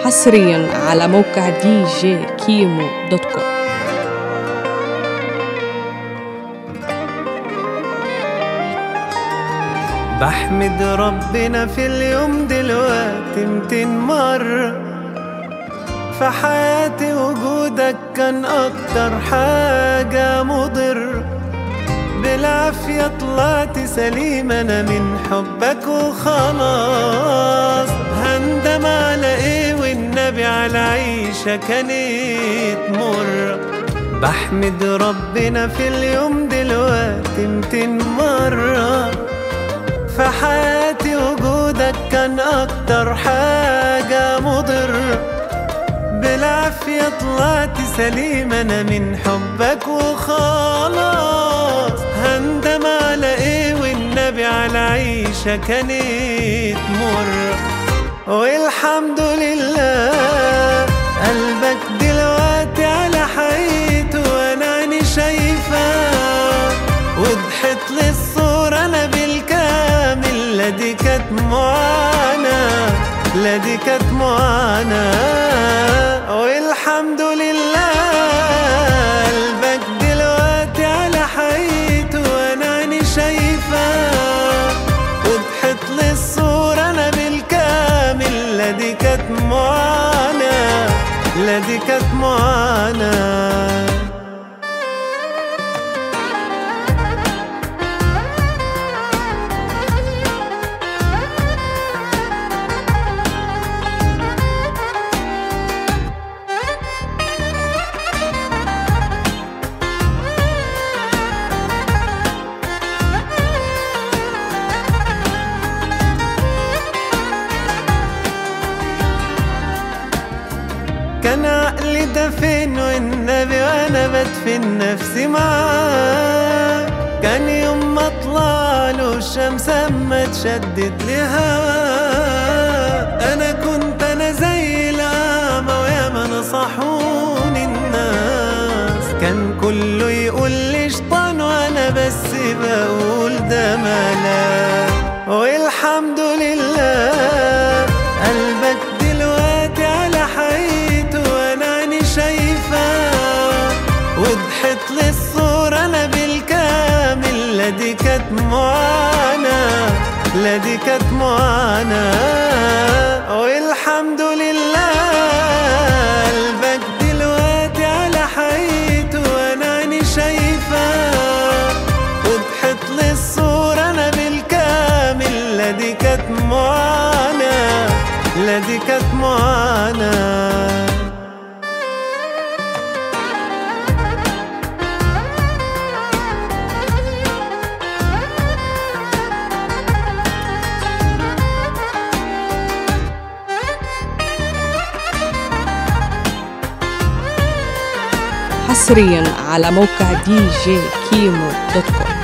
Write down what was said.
حصريا على موقع دي جي كيمو دوت كوم بحمد ربنا في اليوم دلوقتي متين مرة في حياتي وجودك كان أكتر حاجة مضر بالعافية طلعت سليم أنا من حبك وخلاص هندم على إيه والنبي على عيشة كانت مرة بحمد ربنا في اليوم دلوقتي متين مرة في حياتي وجودك كان أكتر حاجة مضر بالعافية طلعت سليم أنا من حبك وخلاص هندم على إيه والنبي على عيشة كانت مرة والحمد لله قلبك دلوقتي على حقيقته وأنا عيني شايفاه وضحت لي الصورة أنا بالكامل لا دي كانت معاناة لا دي كانت معاناة والحمد لله قلبك دلوقتي على حقيقته وأنا عيني شايفاه وضحت لي الصورة أنا بالكامل لا دي كانت معاناة لا دي كانت معاناة كان عقلي ده فين والنبي وانا بدفن نفسي معاه كان يوم ما اطلع له الشمس اما اتشدد لها انا كنت انا زي الاعمى وياما نصحوني الناس كان كله يقول لي شطان وانا بس بقول ده ملاك والحمد لله قلبك دلوقتي على حقيقته وانا عيني شايفاه وضحت لي الصورة انا بالكامل لا دي كانت معاناة لا دي كانت معاناة والحمد لله قلبك دلوقتي على حقيقته وانا عيني شايفاه وضحت لي الصورة انا بالكامل لا دي كانت معاناة لا دي كانت معاناة حصريا على موقع دي جي كيمو دوت كوم